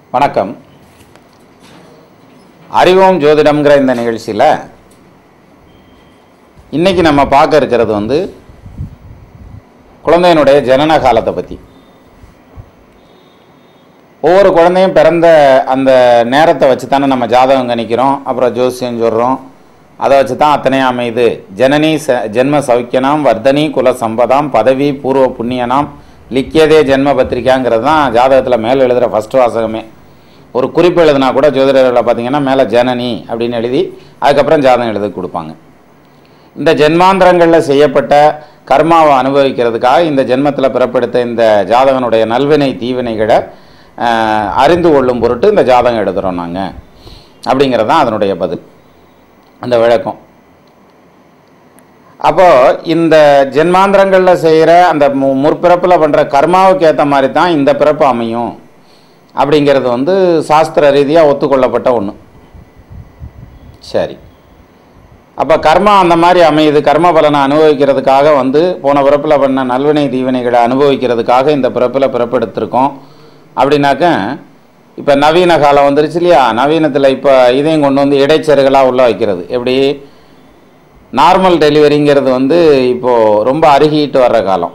வணக்கம் அறிவோம் ஜோதிடம்ங்கிற இந்த நிகழ்ச்சியில் இன்னைக்கு நம்ம பார்க்க இருக்கிறது வந்து குழந்தையினுடைய ஜனன காலத்தை பற்றி ஒவ்வொரு குழந்தையும் பிறந்த அந்த நேரத்தை வச்சு தானே நம்ம ஜாதகம் கணிக்கிறோம் அப்புறம் ஜோசியம் சொல்கிறோம் அதை வச்சு தான் அத்தனையும் அமையுது ஜனனி ச ஜென்ம சௌக்கியனாம் வர்தனி குல சம்பதாம் பதவி பூர்வ புண்ணியனாம் லிக்கியதே ஜென்ம பத்திரிக்காங்கிறது தான் ஜாதகத்தில் மேலே எழுதுகிற ஃபஸ்ட் வாசகமே ஒரு குறிப்பு எழுதுனா கூட ஜோதிடர்களில் பார்த்தீங்கன்னா மேலே ஜனனி அப்படின்னு எழுதி அதுக்கப்புறம் ஜாதகம் எழுதி கொடுப்பாங்க இந்த ஜென்மாந்திரங்களில் செய்யப்பட்ட கர்மாவை அனுபவிக்கிறதுக்காக இந்த ஜென்மத்தில் பிறப்பெடுத்த இந்த ஜாதகனுடைய நல்வினை தீவினைகளை ஆஹ், அறிந்து கொள்ளும் பொருட்டு இந்த ஜாதகம் எழுதுகிறோம் நாங்கள் அப்படிங்கிறது தான் அதனுடைய பதில் அந்த விளக்கம் அப்போ இந்த ஜென்மாந்திரங்களில் செய்கிற அந்த மு முற்பிறப்பில் பண்ணுற கர்மாவுக்கு ஏற்ற மாதிரி தான் இந்த பிறப்பு அமையும் அப்படிங்கிறது வந்து சாஸ்திர ரீதியாக ஒத்துக்கொள்ளப்பட்ட ஒன்று சரி அப்போ கர்மா அந்த மாதிரி அமையுது கர்ம பலனை அனுபவிக்கிறதுக்காக வந்து போன பிறப்பில் பண்ண நல்வினை தீவினைகளை அனுபவிக்கிறதுக்காக இந்த பிறப்பில் பிறப்பெடுத்திருக்கோம் அப்படின்னாக்க இப்போ நவீன காலம் வந்துருச்சு இல்லையா நவீனத்தில் இப்போ இதையும் கொண்டு வந்து இடைச்செருகலாக உள்ள வைக்கிறது எப்படி நார்மல் டெலிவரிங்கிறது வந்து இப்போது ரொம்ப அருகிட்டு வர்ற காலம்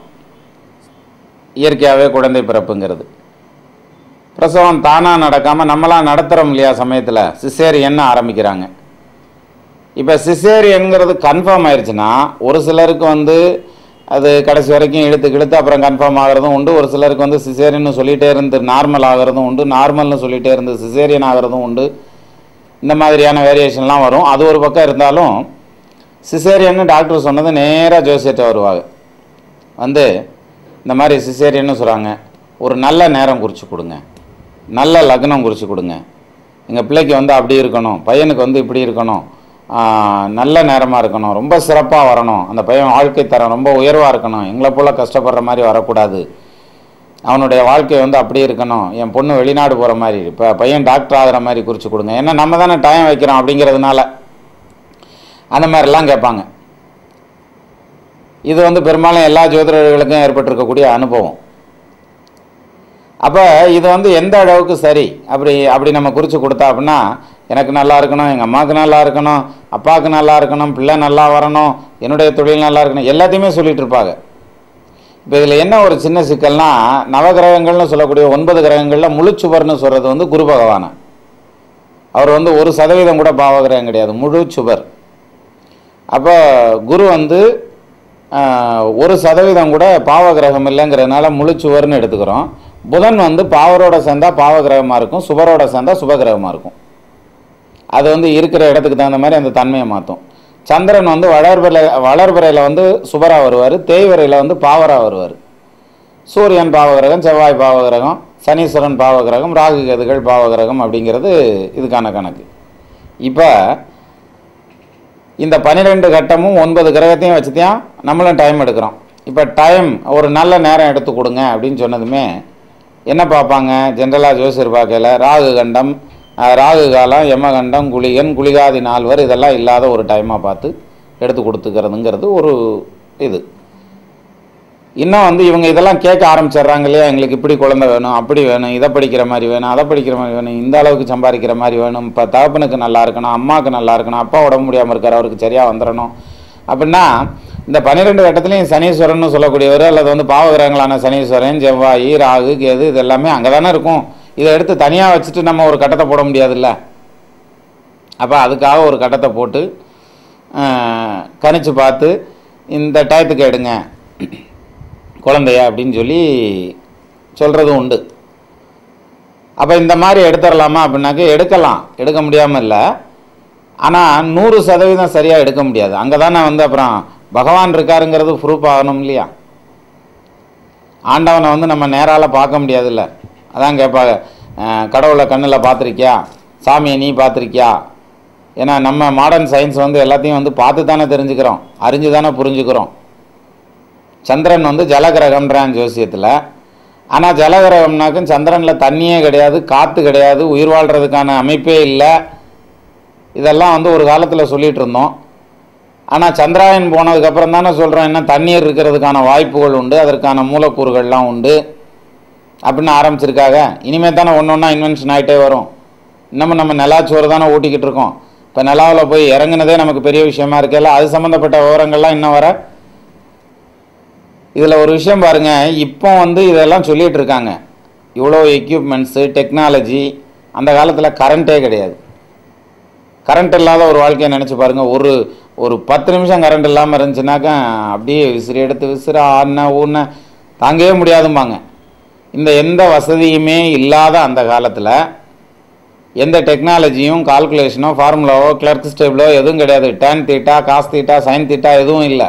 இயற்கையாகவே குழந்தை பிறப்புங்கிறது பிரசவம் தானாக நடக்காமல் நம்மளாம் நடத்துகிறோம் இல்லையா சமயத்தில் சிசேரியன்னு ஆரம்பிக்கிறாங்க இப்போ சிசேரியன்கிறது கன்ஃபார்ம் ஆயிடுச்சுன்னா ஒரு சிலருக்கு வந்து அது கடைசி வரைக்கும் இழுத்து இழுத்து அப்புறம் கன்ஃபார்ம் ஆகிறதும் உண்டு ஒரு சிலருக்கு வந்து சிசேரியன்னு சொல்லிகிட்டே இருந்து நார்மல் ஆகிறதும் உண்டு நார்மல்னு சொல்லிகிட்டே இருந்து சிசேரியன் ஆகிறதும் உண்டு இந்த மாதிரியான வேரியேஷன்லாம் வரும் அது ஒரு பக்கம் இருந்தாலும் சிசேரியன்னு டாக்டர் சொன்னது நேராக ஜோசியத்தை வருவாங்க வந்து இந்த மாதிரி சிசேரியன்னு சொல்கிறாங்க ஒரு நல்ல நேரம் குறித்து கொடுங்க நல்ல லக்னம் குறித்து கொடுங்க எங்கள் பிள்ளைக்கு வந்து அப்படி இருக்கணும் பையனுக்கு வந்து இப்படி இருக்கணும் ஆஹ், நல்ல நேரமாக இருக்கணும் ரொம்ப சிறப்பாக வரணும் அந்த பையன் வாழ்க்கை தரம் ரொம்ப உயர்வாக இருக்கணும் எங்களை போல் கஷ்டப்படுற மாதிரி வரக்கூடாது அவனுடைய வாழ்க்கை வந்து அப்படி இருக்கணும் என் பொண்ணு வெளிநாடு போகிற மாதிரி இப்போ பையன் டாக்டர் ஆகிற மாதிரி குறித்து கொடுங்க ஏன்னா நம்ம தானே டைம் வைக்கிறோம் அப்படிங்கிறதுனால அந்த மாதிரிலாம் கேட்பாங்க இது வந்து பெரும்பாலும் எல்லா ஜோதிடர்களுக்கும் ஏற்பட்டிருக்கக்கூடிய அனுபவம் அப்போ இது வந்து எந்த அளவுக்கு சரி அப்படி அப்படி நம்ம குறித்து கொடுத்தா அப்படின்னா எனக்கு நல்லா இருக்கணும் எங்கள் அம்மாவுக்கு நல்லா இருக்கணும் அப்பாவுக்கு நல்லா இருக்கணும் பிள்ளை நல்லா வரணும் என்னுடைய தொழில் நல்லா இருக்கணும் எல்லாத்தையுமே சொல்லிட்டு இருப்பாங்க இப்போ இதில் என்ன ஒரு சின்ன சிக்கல்னா நவகிரகங்கள்னு சொல்லக்கூடிய ஒன்பது கிரகங்களில் முழுச்சுவர்னு சொல்கிறது வந்து குரு பகவானை அவர் வந்து ஒரு சதவீதம் கூட பாவகிரகம் கிடையாது முழு சுவர் அப்போ குரு வந்து ஆஹ், ஒரு சதவீதம் கூட பாவகிரகம் இல்லைங்கிறதுனால முழுச்சுவர்னு எடுத்துக்கிறோம் புதன் வந்து பாவரோட சேர்ந்தா பாவகிரகமாக இருக்கும் சுபரோட சேர்ந்தா சுபகிரகமாக இருக்கும் அது வந்து இருக்கிற இடத்துக்கு தகுந்த மாதிரி அந்த தன்மையை மாற்றும் சந்திரன் வந்து வளர்பிறை வளர்பிறையில் வந்து சுபரா வருவார் தேய்வரையில் வந்து பாவரா வருவார் சூரியன் பாவகிரகம் செவ்வாய் பாவகிரகம் சனீஸ்வரன் பாவகிரகம் ராகு கேதுகள் பாவகிரகம் அப்படிங்கிறது இதுக்கான கணக்கு இப்போ இந்த பன்னிரெண்டு கட்டமும் ஒன்பது கிரகத்தையும் வச்சு தான் நம்மளும் டைம் எடுக்கிறோம் இப்போ டைம் ஒரு நல்ல நேரம் எடுத்து கொடுங்க அப்படின்னு சொன்னதுமே என்ன பார்ப்பாங்க ஜென்ரலாக ஜோசியர் பார்க்கல ராகு கண்டம் அஹ், ராகு காலம் யமகண்டம் குளிகன் குளிகாதி நால்வர் இதெல்லாம் இல்லாத ஒரு டைமாக பார்த்து எடுத்து கொடுத்துக்கிறதுங்கிறது ஒரு இது இன்னும் வந்து இவங்க இதெல்லாம் கேட்க ஆரம்பிச்சிடுறாங்க இல்லையா எங்களுக்கு இப்படி குழந்தை வேணும் அப்படி வேணும் இதை படிக்கிற மாதிரி வேணும் அதை படிக்கிற மாதிரி வேணும் இந்த அளவுக்கு சம்பாதிக்கிற மாதிரி வேணும் இப்போ தகப்பனுக்கு நல்லா இருக்கணும் அம்மாவுக்கு நல்லா இருக்கணும் அப்பா உடம்பு முடியாமல் இருக்கார் அவருக்கு சரியாக வந்துடணும் அப்படின்னா இந்த பன்னிரெண்டு கட்டத்துலையும் சனீஸ்வரன் சொல்லக்கூடியவர் அல்லது வந்து பாவகிரகங்களான சனீஸ்வரன் செவ்வாய் ராகு கேது இது எல்லாமே அங்கே தானே இருக்கும் இதை எடுத்து தனியாக வச்சுட்டு நம்ம ஒரு கட்டத்தை போட முடியாதுல்ல அப்போ அதுக்காக ஒரு கட்டத்தை போட்டு ஆஹ், கணிச்சு பார்த்து இந்த டயத்துக்கு எடுங்க குழந்தைய அப்படின்னு சொல்லி சொல்கிறதும் உண்டு அப்போ இந்த மாதிரி எடுத்துடலாமா அப்படின்னாக்க எடுக்கலாம் எடுக்க முடியாமல் இல்லை ஆனால் நூறு சதவீதம் சரியாக எடுக்க முடியாது அங்கே தானே வந்து அப்புறம் பகவான் இருக்காருங்கிறது ப்ரூஃப் ஆகணும் இல்லையா ஆண்டவனை வந்து நம்ம நேரால் பார்க்க முடியாதுல்ல அதான் கேட்பாங்க அஹ், கடவுளை கண்ணில் பார்த்துருக்கியா சாமியை நீ பார்த்துருக்கியா ஏன்னா நம்ம மாடர்ன் சயின்ஸ் வந்து எல்லாத்தையும் வந்து பார்த்து தானே தெரிஞ்சுக்கிறோம் அறிஞ்சு தானே புரிஞ்சுக்கிறோம் சந்திரன் வந்து ஜலகிரகம்ன்றான் ஜோசியத்தில் ஆனால் ஜலகிரகம்னாக்கும் சந்திரனில் தண்ணியே கிடையாது காற்று கிடையாது உயிர் வாழ்கிறதுக்கான அமைப்பே இல்லை இதெல்லாம் வந்து ஒரு காலத்தில் சொல்லிட்டு இருந்தோம் ஆனால் சந்திராயன் போனதுக்கப்புறம் தானே சொல்கிறோம் என்ன தண்ணீர் இருக்கிறதுக்கான வாய்ப்புகள் உண்டு அதற்கான மூலக்கூறுகள்லாம் உண்டு அப்படின்னு ஆரம்பிச்சிருக்காங்க இனிமேல் தானே ஒன்று ஒன்றா இன்வென்ஷன் ஆகிட்டே வரும் இன்னமும் நம்ம நிலாச்சோறு தானே ஊட்டிக்கிட்டு இருக்கோம் இப்போ நிலாவில் போய் இறங்குனதே நமக்கு பெரிய விஷயமா இருக்கல அது சம்மந்தப்பட்ட விவரங்கள்லாம் இன்னும் வர இதில் ஒரு விஷயம் பாருங்க இப்போ வந்து இதெல்லாம் சொல்லிட்டு இருக்காங்க இவ்வளோ எக்யூப்மெண்ட்ஸு டெக்னாலஜி அந்த காலத்தில் கரண்ட்டே கிடையாது கரண்ட் இல்லாத ஒரு வாழ்க்கையை நினச்சி பாருங்கள் ஒரு ஒரு பத்து நிமிஷம் கரண்ட் இல்லாமல் இருந்துச்சுனாக்கா அப்படியே விசிறி எடுத்து விசிற ஆடின ஊன தாங்கவே முடியாதும்பாங்க இந்த எந்த வசதியுமே இல்லாத அந்த காலத்தில் எந்த டெக்னாலஜியும் கால்குலேஷனோ ஃபார்முலாவோ கிளர்க் ஸ்டேபிளோ எதுவும் கிடையாது tan theta cos theta sine theta எதுவும் இல்லை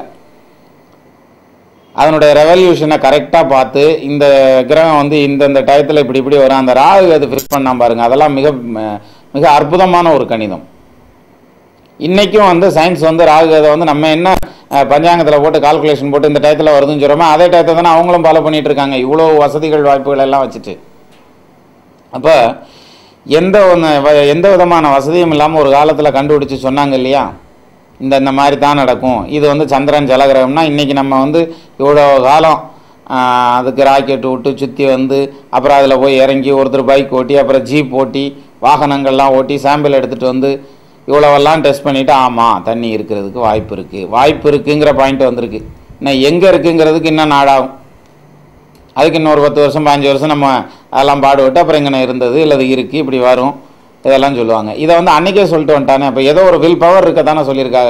அதனுடைய ரெவல்யூஷனை கரெக்டாக பார்த்து இந்த கிரகம் வந்து இந்தந்த டயத்தில் இப்படி இப்படி வரும் அந்த ராகு அது ஃபிக்ஸ் பண்ணாம பாருங்க அதெல்லாம் மிக ம- மிக அற்புதமான ஒரு கணிதம் இன்றைக்கும் வந்து சயின்ஸ் வந்து ராகு அதை வந்து நம்ம என்ன பஞ்சாங்கத்தில் போட்டு கால்குலேஷன் போட்டு இந்த டயத்தில் வருதுன்னு சொல்கிறோமோ அதே டயத்தை தானே அவங்களும் ஃபாலோ பண்ணிட்டு இருக்காங்க இவ்வளோ வசதிகள் வாய்ப்புகள் எல்லாம் வச்சுட்டு அப்போ எந்த ஒன்று வ- எந்த விதமான வசதியும் இல்லாமல் ஒரு காலத்தில் கண்டுபிடிச்சு சொன்னாங்க இல்லையா இந்த இந்த மாதிரி தான் நடக்கும் இது வந்து சந்திரன் ஜலகிரகம்னா இன்றைக்கி நம்ம வந்து இவ்வளோ காலம் ஆஹ், அதுக்கு ராக்கெட் விட்டு சுற்றி வந்து அப்புறம் அதில் போய் இறங்கி ஒருத்தர் பைக் ஓட்டி அப்புறம் ஜீப் ஓட்டி வாகனங்கள்லாம் ஓட்டி சாம்பிள் எடுத்துகிட்டு வந்து இவ்வளவெல்லாம் டெஸ்ட் பண்ணிவிட்டு ஆமாம் தண்ணி இருக்கிறதுக்கு வாய்ப்பு இருக்குது வாய்ப்பு இருக்குங்கிற பாயிண்ட் வந்திருக்கு இன்னும் எங்கே இருக்குங்கிறதுக்கு இன்னும் நாடாகும் அதுக்கு இன்னொரு பத்து வருஷம் பாஞ்சு வருஷம் நம்ம அதெல்லாம் பாடுபட்டு அப்புறம் இங்கே இருந்தது இல்லை அது இருக்குது இப்படி வரும் இதெல்லாம் சொல்லுவாங்க இதை வந்து அன்னைக்கே சொல்லிட்டு வந்துட்டானே அப்போ ஏதோ ஒரு வில் பவர் இருக்க தானே சொல்லியிருக்காங்க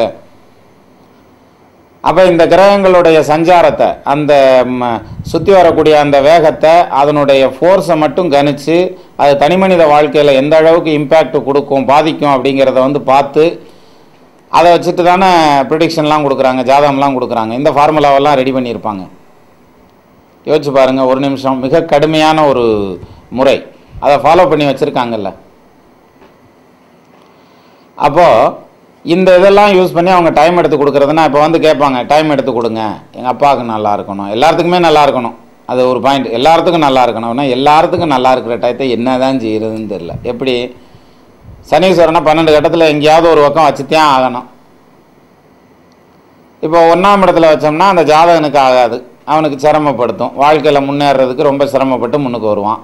அப்போ இந்த கிரகங்களுடைய சஞ்சாரத்தை அந்த சுற்றி வரக்கூடிய அந்த வேகத்தை அதனுடைய ஃபோர்ஸை மட்டும் கணிச்சு அது தனிமனித வாழ்க்கையில் எந்த அளவுக்கு இம்பேக்ட் கொடுக்கும் பாதிக்கும் அப்படிங்கிறத வந்து பார்த்து அதை வச்சுட்டு தானே ப்ரிடிக்ஷன்லாம் கொடுக்குறாங்க ஜாதகம்லாம் கொடுக்குறாங்க இந்த ஃபார்முலாவெல்லாம் ரெடி பண்ணியிருப்பாங்க யோசிச்சு பாருங்க ஒரு நிமிஷம் மிக கடுமையான ஒரு முறை அதை ஃபாலோ பண்ணி வச்சுருக்காங்கல்ல அப்போது இந்த இதெல்லாம் யூஸ் பண்ணி அவங்க டைம் எடுத்து கொடுக்குறதுனா இப்போ வந்து கேட்பாங்க டைம் எடுத்து கொடுங்க எங்கள் அப்பாவுக்கு நல்லா இருக்கணும் எல்லாத்துக்குமே நல்லா இருக்கணும் அது ஒரு பாயிண்ட் எல்லாத்துக்கும் நல்லா இருக்கணும்னா எல்லாத்துக்கும் நல்லா இருக்கிற டயத்தை என்ன தான் செய்யறதுன்னு தெரில எப்படி சனீஸ்வரனை பன்னெண்டு கட்டத்தில் எங்கேயாவது ஒரு பக்கம் வச்சுத்தான் ஆகணும் இப்போ ஒன்றாம் இடத்துல வச்சோம்னா அந்த ஜாதகனுக்கு ஆகாது அவனுக்கு சிரமப்படுத்தும் வாழ்க்கையில் முன்னேறதுக்கு ரொம்ப சிரமப்பட்டு முன்னுக்கு வருவான்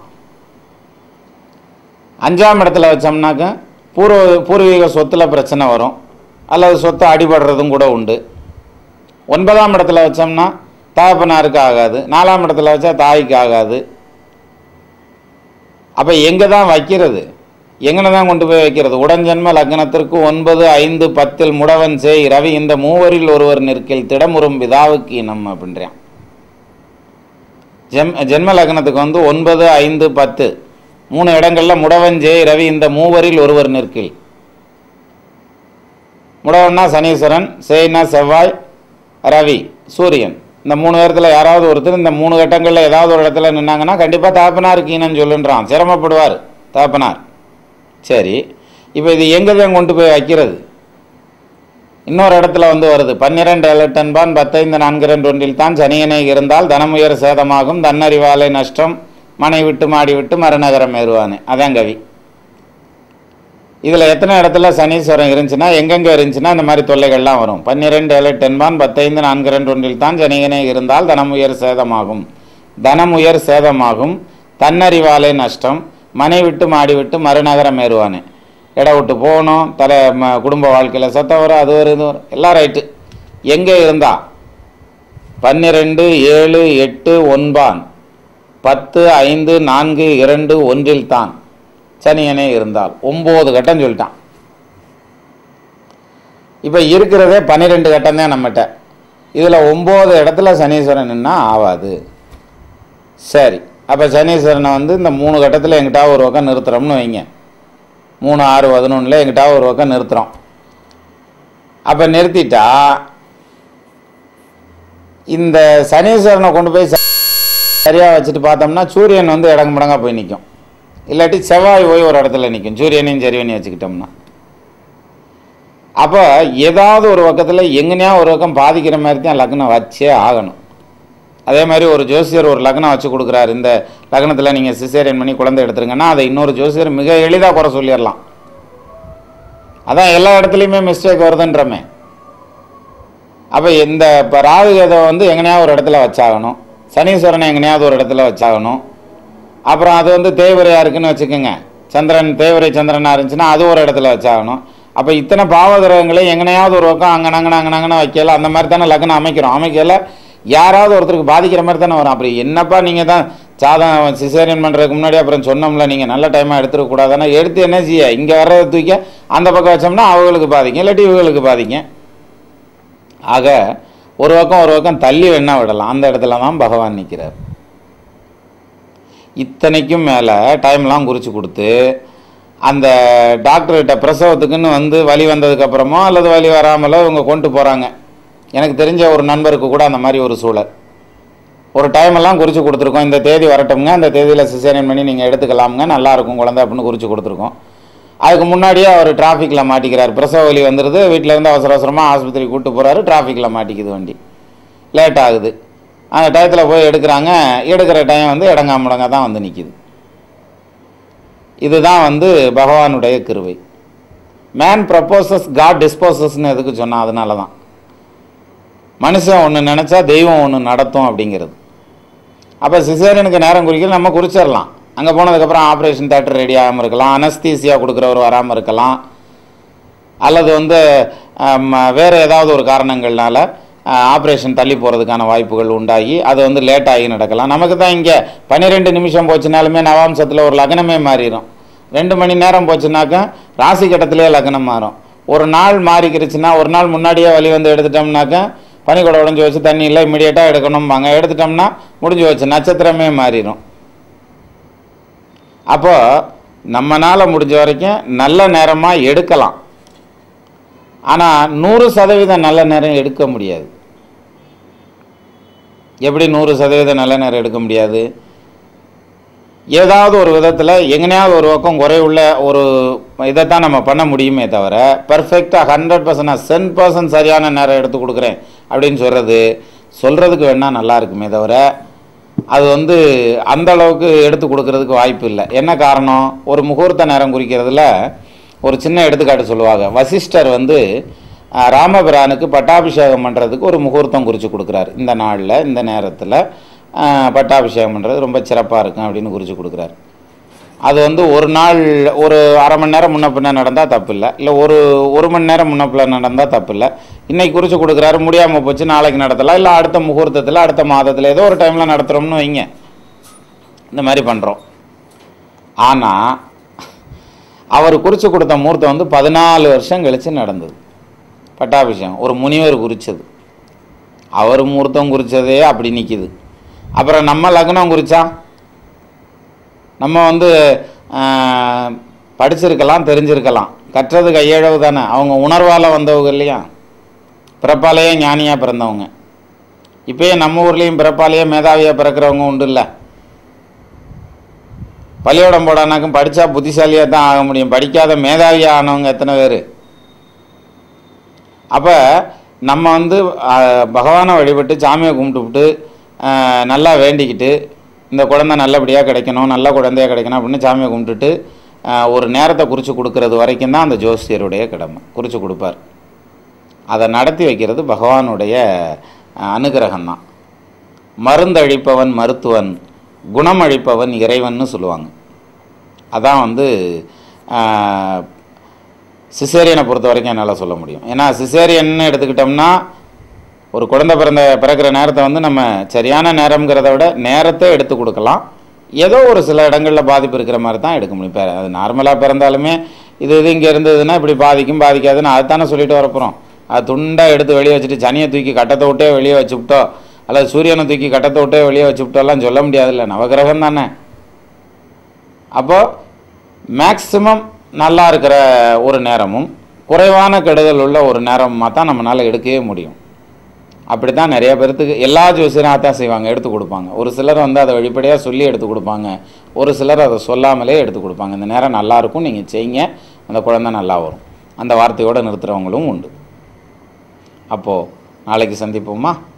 அஞ்சாம் இடத்துல வச்சோம்னாக்க பூர்வ பூர்வீக சொத்தில் பிரச்சனை வரும் அல்லது சொத்து அடிபடுறதும் கூட உண்டு ஒன்பதாம் இடத்துல வச்சோம்னா தகப்பனாருக்கு ஆகாது நாலாம் இடத்துல வச்சா தாய்க்கு ஆகாது அப்போ எங்கே தான் வைக்கிறது எங்கன தான் கொண்டு போய் வைக்கிறது உடன்ஜன்ம லக்னத்திற்கு ஒன்பது ஐந்து பத்தில் முடவன் சேய் ரவி இந்த மூவரில் ஒருவர் நிற்கில் திடமுறும் விதாவுக்கு இனம் அப்படின்றான் ஜெம் ஜென்ம லக்னத்துக்கு வந்து ஒன்பது ஐந்து பத்து மூணு இடங்கள்ல முடவன் ஜெய் ரவி இந்த மூவரில் ஒருவர் நிற்கில் முடவன்னா சனீஸ்வரன் சேய்னா செவ்வாய் ரவி சூரியன் இந்த மூணு பேரத்தில் யாராவது ஒருத்தர் இந்த மூணு கட்டங்களில் ஏதாவது ஒரு இடத்துல நின்னாங்கன்னா கண்டிப்பாக தாப்பனார் கீனன்னு சொல்லுன்றான் சிரமப்படுவார் தாப்பனார் சரி இப்போ இது எங்கே தான் கொண்டு போய் வைக்கிறது இன்னொரு இடத்துல வந்து வருது பன்னிரண்டு எலட்டன்பான் பத்தைந்து நான்கு ரெண்டு ஒன்றில் தான் சனியனை இருந்தால் தனமுயர் சேதமாகும் தன்னறிவாலை நஷ்டம் மனை விட்டு மாடி விட்டு மறுநகரம் ஏறுவானே அதான் கவி இதில் எத்தனை இடத்துல சனீஸ்வரம் இருந்துச்சுன்னா எங்கெங்கே இருந்துச்சுன்னா இந்த மாதிரி தொல்லைகள்லாம் வரும் பன்னிரெண்டு ஏழு டென்பான் பத்தைந்து நான்கு ரெண்டு ஒன்றில் தான் சனியனை இருந்தால் தனம் உயர் சேதமாகும் தனம் உயர் சேதமாகும் தன்னறிவாலை நஷ்டம் மனை விட்டு மாடி விட்டு மறுநகரம் ஏறுவானே இட விட்டு போகணும் தலை ம- குடும்ப வாழ்க்கையில் சத்தம் வரும் அது வரும் இது வரும் எல்லாம் ரைட்டு எங்கே இருந்தா பன்னிரெண்டு ஏழு எட்டு ஒன்பான் பத்து ஐந்து நான்கு இரண்டு ஒன்றில் தான் சனியனே இருந்தால் ஒம்பது கட்டம் சொல்லிட்டான் இப்போ இருக்கிறதே பன்னிரெண்டு கட்டம் தான் நம்மகிட்ட இதில் ஒம்பது இடத்துல சனீஸ்வரன் நின்னா ஆகாது சரி அப்போ சனீஸ்வரனை வந்து இந்த மூணு கட்டத்தில் எங்கிட்டா ஒரு பக்கம் நிறுத்துறோம்னு வைங்க மூணு ஆறு பதினொன்றில் எங்கிட்டா ஒரு பக்கம் நிறுத்துறோம் அப்போ நிறுத்திட்டா இந்த சனீஸ்வரனை கொண்டு போய் ச- சரியா வச்சுட்டு பார்த்தோம்னா சூரியன் வந்து இடங்கு மடங்கா போய் நிற்கும் இல்லாட்டி செவ்வாய் போய் ஒரு இடத்துல நிற்கும் சூரியனையும் சரியனையும் வச்சுக்கிட்டோம்னா அப்போ ஏதாவது ஒரு பக்கத்தில் எங்கனையா ஒரு பக்கம் பாதிக்கிற மாதிரி தான் லக்னம் வச்சே ஆகணும் அதே மாதிரி ஒரு ஜோசியர் ஒரு லக்னம் வச்சு கொடுக்குறாரு இந்த லக்னத்தில் நீங்கள் சிசேரியன் பண்ணி குழந்தை எடுத்துருங்கன்னா அதை இன்னொரு ஜோசியர் மிக எளிதாக குறை சொல்லிடலாம் அதான் எல்லா இடத்துலையுமே மிஸ்டேக் வருதுன்றமே அப்போ இந்த இப்போ ராகு கேதை வந்து எங்கனையாவது ஒரு இடத்துல வச்சாகணும் சனீஸ்வரனை எங்கனையாவது ஒரு இடத்துல வச்சாகணும் அப்புறம் அது வந்து தேய்வரையாக இருக்குன்னு வச்சுக்கோங்க சந்திரன் தேய்வரை சந்திரனாக இருந்துச்சுன்னா அது ஒரு இடத்துல வச்சாகணும் அப்போ இத்தனை பாவகிரகங்களை எங்கனையாவது ஒரு பக்கம் அங்கே அங்கே அங்கே அங்கே வைக்கல அந்த மாதிரி தானே லக்னம் அமைக்கிறோம் அமைக்கல யாராவது ஒருத்தருக்கு பாதிக்கிற மாதிரி தானே வரும் அப்படி என்னப்பா நீங்கள் தான் சாதம் சிசேரியன் பண்ணுறதுக்கு முன்னாடி அப்புறம் சொன்னோம்ல நீங்கள் நல்ல டைமாக எடுத்துருக்க கூடாதுன்னா எடுத்து என்ன செய்ய இங்கே வர்றதை தூக்கி அந்த பக்கம் வச்சோம்னா அவங்களுக்கு பாதிக்கும் இல்லாட்டி இவங்களுக்கு பாதிக்கும் ஆக ஒரு பக்கம் ஒரு பக்கம் தள்ளி வேணா விடலாம் அந்த இடத்துல தான் பகவான் நிற்கிறார் இத்தனைக்கும் மேலே டைம்லாம் குறித்து கொடுத்து அந்த டாக்டர்கிட்ட பிரசவத்துக்குன்னு வந்து வலி வந்ததுக்கப்புறமோ அல்லது வலி வராமலோ இவங்க கொண்டு போகிறாங்க எனக்கு தெரிஞ்ச ஒரு நண்பருக்கு கூட அந்த மாதிரி ஒரு சூழல் ஒரு டைம் எல்லாம் குறித்து கொடுத்துருக்கோம் இந்த தேதி வரட்டும்ங்க அந்த தேதியில் சிசேரியன் பண்ணி நீங்கள் எடுத்துக்கலாமுங்க நல்லா இருக்கும் குழந்தை அப்படின்னு குறித்து கொடுத்துருக்கோம் அதுக்கு முன்னாடியே அவர் டிராஃபிக்கில் மாட்டிக்கிறார் பிரசவ வலி வந்துடுது வீட்டில் இருந்து அவசர அவசரமாக ஆஸ்பத்திரி கூப்பிட்டு போகிறாரு டிராஃபிக்கில் மாட்டிக்குது வண்டி லேட் ஆகுது அந்த டயத்தில் போய் எடுக்கிறாங்க எடுக்கிற டைம் வந்து இடங்கா முடங்க தான் வந்து நிற்கிது இதுதான் வந்து பகவானுடைய கிருவை மேன் ப்ரப்போசஸ் காட் டிஸ்போசஸ்னு எதுக்கு சொன்னால் அதனால தான் மனுஷன் ஒன்று நினச்சா தெய்வம் ஒன்று நடத்தும் அப்படிங்கிறது அப்போ சிசேரியனுக்கு நேரம் குறிக்கல நம்ம குறிச்சிடலாம் அங்கே போனதுக்கப்புறம் ஆப்ரேஷன் தேட்டர் ரெடி ஆகாமல் இருக்கலாம் அனஸ்தீசியா கொடுக்குறவர் வராமல் இருக்கலாம் அல்லது வந்து ஆம், வேறு ஏதாவது ஒரு காரணங்கள்னால ஆப்ரேஷன் தள்ளி போகிறதுக்கான வாய்ப்புகள் உண்டாகி அது வந்து லேட் ஆகி நடக்கலாம் நமக்கு தான் இங்கே பன்னிரெண்டு நிமிஷம் போச்சுனாலுமே நவாம்சத்தில் ஒரு லக்னமே மாறிடும் ரெண்டு மணி நேரம் போச்சுனாக்க ராசி கட்டத்திலே லக்னம் மாறும் ஒரு நாள் மாறிக்கிருச்சுன்னா ஒரு நாள் முன்னாடியே வழி வந்து எடுத்துட்டோம்னாக்க பனிக்கூட உடஞ்சி வச்சு தண்ணி இல்லை இமிடியேட்டாக எடுக்கணும்பாங்க எடுத்துட்டோம்னா முடிஞ்சு வச்சு நட்சத்திரமே மாறிடும் அப்போ நம்மனால முடிஞ்ச வரைக்கும் நல்ல நேரமாக எடுக்கலாம் ஆனால் நூறு சதவீதம் நல்ல நேரம் எடுக்க முடியாது எப்படி நூறு சதவீதம் நல்ல நேரம் எடுக்க முடியாது ஏதாவது ஒரு விதத்தில் எங்கனையாவது ஒரு பக்கம் குறைவுள்ள ஒரு இதைத்தான் நம்ம பண்ண முடியுமே தவிர பர்ஃபெக்டாக ஹண்ட்ரட் பர்சன்ட் சென் பர்சன்ட் சரியான நேரம் எடுத்து கொடுக்குறேன் அப்படின்னு சொல்கிறது சொல்கிறதுக்கு வேணால் நல்லா இருக்குமே தவிர அது வந்து அந்த அளவுக்கு எடுத்து கொடுக்கறதுக்கு வாய்ப்பு இல்லை என்ன காரணம் ஒரு முகூர்த்த நேரம் குறிக்கிறதுல ஒரு சின்ன எடுத்துக்காட்டு சொல்லுவாங்க வசிஷ்டர் வந்து அஹ், ராமபிரானுக்கு பட்டாபிஷேகம் பண்ணுறதுக்கு ஒரு முகூர்த்தம் குறித்து கொடுக்குறாரு இந்த நாளில் இந்த நேரத்தில் பட்டாபிஷேகம் பண்ணுறது ரொம்ப சிறப்பாக இருக்கும் அப்படின்னு குறித்து கொடுக்குறாரு அது வந்து ஒரு நாள் ஒரு அரை மணி நேரம் முன்ன பின்ன நடந்தால் தப்பு இல்லை இல்லை ஒரு ஒரு மணி நேரம் முன்ன பின்ன நடந்தால் தப்பு இல்லை இன்னைக்கு குறித்து கொடுக்குறாரு முடியாமல் போச்சு நாளைக்கு நடத்தலாம் இல்லை அடுத்த முகூர்த்தத்தில் அடுத்த மாதத்தில் ஏதோ ஒரு டைமில் நடத்துகிறோம்னு வைங்க இந்த மாதிரி பண்ணுறோம் ஆனால் அவர் குறித்து கொடுத்த முகூர்த்தம் வந்து பதினாலு வருஷம் கழித்து நடந்தது பட்டாபிஷேகம் ஒரு முனிவர் குறித்தது அவர் முகூர்த்தம் குறித்ததே அப்படி நிற்கிது அப்புறம் நம்ம லக்னம் குறித்தா நம்ம வந்து ஆஹ், படிச்சிருக்கலாம் தெரிஞ்சிருக்கலாம் கற்றது கையழவு தானே அவங்க உணர்வால் வந்தவங்க இல்லையா பிறப்பாலேயே ஞானியாக பிறந்தவங்க இப்பயே நம்ம ஊர்லேயும் பிறப்பாலேயே மேதாவியாக பிறக்கிறவங்க உண்டு இல்லை பள்ளியோடம் போடானாக்கும் படித்தா புத்திசாலியாக தான் ஆக முடியும் படிக்காத மேதாவியாக ஆனவங்க எத்தனை பேர் அப்போ நம்ம வந்து ஆஹ், பகவானை வழிபட்டு சாமியை கும்பிட்டுவிட்டு ஆஹ், நல்லா வேண்டிக்கிட்டு இந்த குழந்தை நல்லபடியாக கிடைக்கணும் நல்ல குழந்தையா கிடைக்கணும் அப்படின்னு சாமியை கும்பிட்டுட்டு ஆஹ், ஒரு நேரத்தை குறித்து கொடுக்கறது வரைக்கும் தான் அந்த ஜோசியருடைய கடமை குறித்து கொடுப்பார் அதை நடத்தி வைக்கிறது பகவானுடைய அனுகிரகம் தான் மருந்தழிப்பவன் மருத்துவன் குணமழிப்பவன் இறைவன்னு சொல்லுவாங்க அதான் வந்து ஆஹ், சிசேரியனை பொறுத்த வரைக்கும் என்னால் சொல்ல முடியும் ஏன்னா சிசேரியன்னு எடுத்துக்கிட்டோம்னா ஒரு குழந்தை பிறந்த பிறக்கிற நேரத்தை வந்து நம்ம சரியான நேரம்ங்கிறத விட நேரத்தை எடுத்து கொடுக்கலாம் ஏதோ ஒரு சில இடங்களில் பாதிப்பு இருக்கிற மாதிரி தான் எடுக்க முடியும் இப்போ அது நார்மலாக பிறந்தாலுமே இது இது இங்கே இருந்ததுன்னா இப்படி பாதிக்கும் பாதிக்காதுன்னு அதுதானே சொல்லிட்டு வரப்போகிறோம் அது துண்டாக எடுத்து வெளியே வச்சுட்டு சனியை தூக்கி கட்டத்தை விட்டே வெளியே வச்சுவிட்டோ அல்லது சூரியனை தூக்கி கட்டத்தை விட்டே வெளியே வச்சுவிட்டோலாம் சொல்ல முடியாதுல்ல நவகிரகம் தானே அப்போது மேக்ஸிமம் நல்லா இருக்கிற ஒரு நேரமும் குறைவான கெடுதல் உள்ள ஒரு நேரமாக தான் நம்மளால் எடுக்கவே முடியும் அப்படி தான் நிறைய பேர்த்துக்கு எல்லா ஜோசியரும் அதான் செய்வாங்க எடுத்து கொடுப்பாங்க ஒரு சிலர் வந்து அதை வெளிப்படையாக சொல்லி எடுத்து கொடுப்பாங்க ஒரு சிலர் அதை சொல்லாமலே எடுத்து கொடுப்பாங்க இந்த நேரம் நல்லா இருக்கும் நீங்கள் செய்யுங்க அந்த குழந்தை நல்லா வரும் அந்த வார்த்தையோடு நிறுத்துகிறவங்களும் உண்டு அப்போது நாளைக்கு சந்திப்போமா